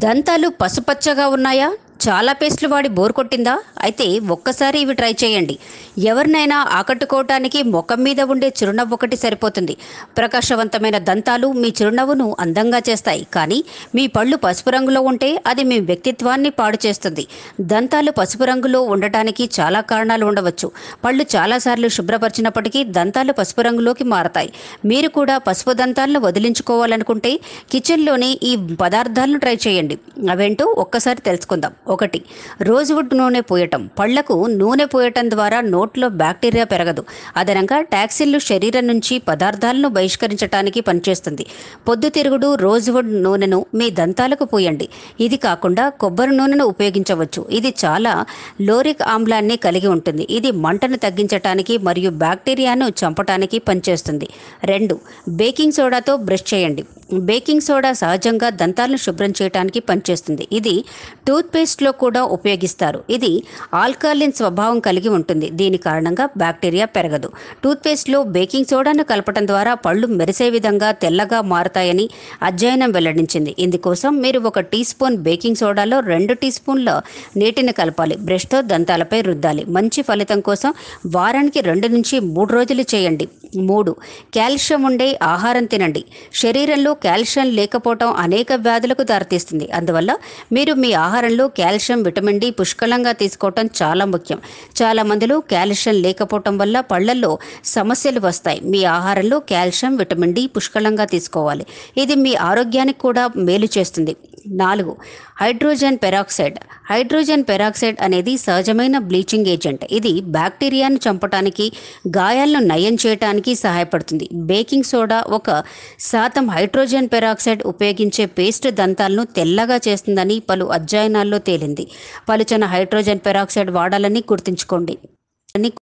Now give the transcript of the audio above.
దంతాలు పసుపచ్చగా ఉన్నాయా చాలా పేస్ట్లు వాడి బోర్ కొట్టిందా అయితే ఒక్కసారి ఇవి ట్రై చేయండి ఎవరినైనా ఆకట్టుకోవటానికి ముఖం మీద ఉండే చిరునవ్వు ఒకటి సరిపోతుంది ప్రకాశవంతమైన దంతాలు మీ చిరునవ్వును అందంగా చేస్తాయి కానీ మీ పళ్ళు పసుపు రంగులో ఉంటే అది మీ వ్యక్తిత్వాన్ని పాడు చేస్తుంది దంతాలు పసుపు రంగులో ఉండటానికి చాలా కారణాలు ఉండవచ్చు పళ్ళు చాలాసార్లు శుభ్రపరిచినప్పటికీ దంతాలు పసుపు రంగులోకి మారతాయి మీరు కూడా పసుపు దంతాలను వదిలించుకోవాలనుకుంటే కిచెన్లోని ఈ పదార్థాలను ట్రై చేయండి అవేంటో ఒక్కసారి తెలుసుకుందాం ఒకటి రోజ్వుడ్ నూనె పోయటం పళ్లకు నూనె పోయటం ద్వారా నోట్లో బ్యాక్టీరియా పెరగదు అదనంగా టాక్సిన్లు శరీరం నుంచి పదార్థాలను బహిష్కరించడానికి పనిచేస్తుంది పొద్దుతిరుగుడు రోజ్వుడ్ నూనెను మీ దంతాలకు పోయండి ఇది కాకుండా కొబ్బరి నూనెను ఉపయోగించవచ్చు ఇది చాలా లోరిక్ ఆమ్లాన్ని కలిగి ఉంటుంది ఇది మంటను తగ్గించటానికి మరియు బ్యాక్టీరియాను చంపటానికి పనిచేస్తుంది రెండు బేకింగ్ సోడాతో బ్రష్ చేయండి బేకింగ్ సోడా సహజంగా దంతాలను శుభ్రం చేయడానికి పనిచేస్తుంది ఇది టూత్పేస్ట్లో కూడా ఉపయోగిస్తారు ఇది ఆల్కలిన్ స్వభావం కలిగి ఉంటుంది దీని కారణంగా బ్యాక్టీరియా పెరగదు టూత్పేస్ట్లో బేకింగ్ సోడాను కలపడం ద్వారా పళ్ళు మెరిసే విధంగా తెల్లగా మారతాయని అధ్యయనం వెల్లడించింది ఇందుకోసం మీరు ఒక టీ స్పూన్ బేకింగ్ సోడాలో రెండు టీ స్పూన్ల నీటిని కలపాలి బ్రష్తో దంతాలపై రుద్దాలి మంచి ఫలితం కోసం వారానికి రెండు నుంచి మూడు రోజులు చేయండి మూడు కాల్షియం ఉండే ఆహారం తినండి శరీరంలో కాల్షియం లేకపోవటం అనేక వ్యాధులకు దారితీస్తుంది అందువల్ల మీరు మీ ఆహారంలో కాల్షియం విటమిన్ డి పుష్కలంగా తీసుకోవటం చాలా ముఖ్యం చాలా మందిలో కాల్షియం లేకపోవటం వల్ల పళ్ళల్లో సమస్యలు వస్తాయి మీ ఆహారంలో కాల్షియం విటమిన్ డి పుష్కలంగా తీసుకోవాలి ఇది మీ ఆరోగ్యానికి కూడా మేలు చేస్తుంది నాలుగు హైడ్రోజన్ పెరాక్సైడ్ హైడ్రోజన్ పెరాక్సైడ్ అనేది సహజమైన బ్లీచింగ్ ఏజెంట్ ఇది బ్యాక్టీరియాను చంపడానికి గాయాలను నయం చేయడానికి సహాయపడుతుంది బేకింగ్ సోడా ఒక శాతం హైడ్రోజన్ పెరాక్సైడ్ ఉపయోగించే పేస్ట్ దంతాలను తెల్లగా చేస్తుందని పలు అధ్యయనాల్లో తేలింది పలుచన హైడ్రోజన్ పెరాక్సైడ్ వాడాలని గుర్తుంచుకోండి అని